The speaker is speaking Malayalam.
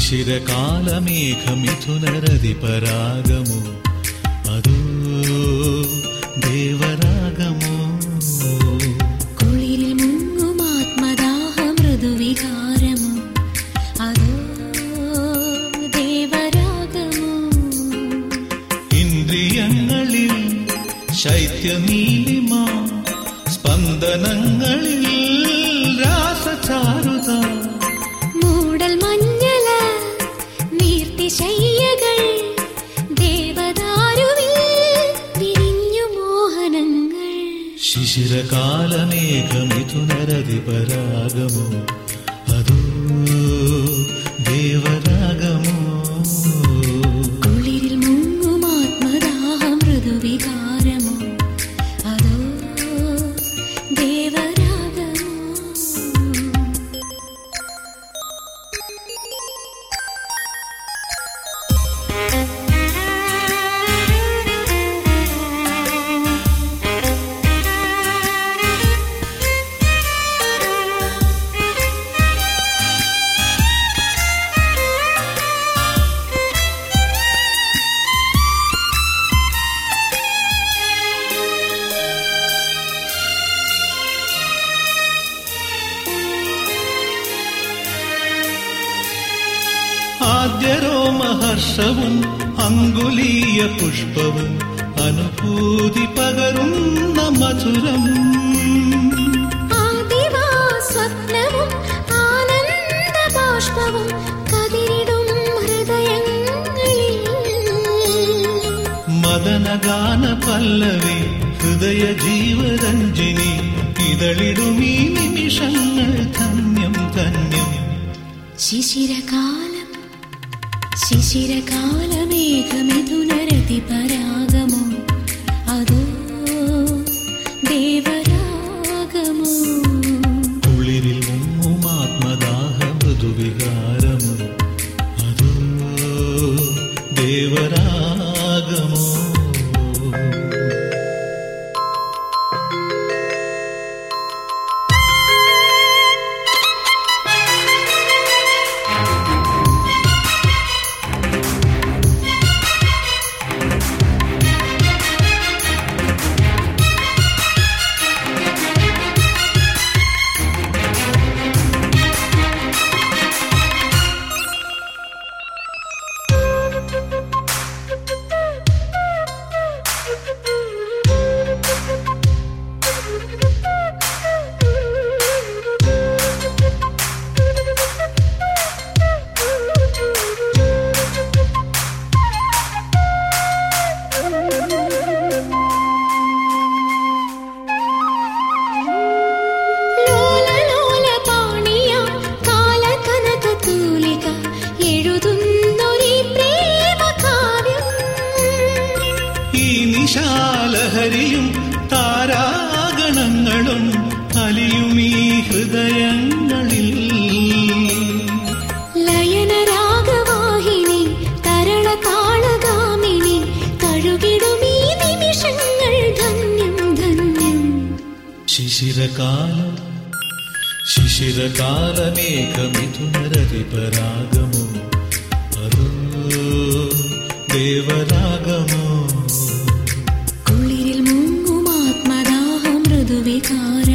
ശിശിരകാലമേഘമിഥുനരതിപരാഗമോ അതോ ദേവരാഗമോ കുളിരിൽ മുങ്ങും ആത്മദാഹ മൃദുവികാരമോ അതോ ദേവരാഗമോ ഇന്ദ്രിയങ്ങളിൽ ശൈത്യനീലിമ സ്പന്ദനങ്ങളിൽ രാസചാരുത മൂടൽ മഞ്ഞല നീർത്തിശയ്യകൾ ദേവദാരുവിൽ വിരിഞ്ഞു മോഹനങ്ങൾ ശിശിരകാലമേഘമിഥുനരതിപരാഗമോ അതോ ദേവരാഗമോ കുളിരിൽ മുങ്ങും ആത്മദാഹ മൃദുവികാരമോ അതോ ദേവരാഗമോ ആദ്യരോമഹർഷവും അങ്കുലീയ പുഷ്പവും അനുഭൂതി പകരുന്ന മധുരം ആദിവാ സ്വപ്നവും ആനന്ദബാഷ്പവും കതിരിടും ഹൃദയങ്ങളിൽ മദനഗാന പല്ലവി ഹൃദയ ജീവരഞ്ജിനി ഇതളിടുമീ നിമിഷങ്ങൾ ധന്യം ധന്യം ശിശിരകാലം ശിശിരകാലമേഘമിഥുനരതി പരാഗമോ അതോ ദേവരാഗമോ കുളിരിൽ മുങ്ങും ആത്മദാഹ മൃദുവികാരമോ അതോ ദേവരാഗമോ ലോല ലോല പാണിയ കാലകനകതൂലിക എഴുതുന്നൊരീ പ്രേമകാവ്യം ഈ നിശാലഹരിയും താരാഗണങ്ങളും അലിയുമീ ഹൃദയങ്ങളിൽ ലയനരാഗവാഹിനി തരളതാളഗാമിനി കഴുകിടുമീ നിമിഷങ്ങൾ ധന്യം ധന്യം ശിശിരകാലം ശിശിരകാലമേഘമിഥുനരതിപരാഗമോ അതോ ദേവരാഗമോ കുളിരിൽ മുങ്ങും ആത്മദാഹ മൃദുവികാര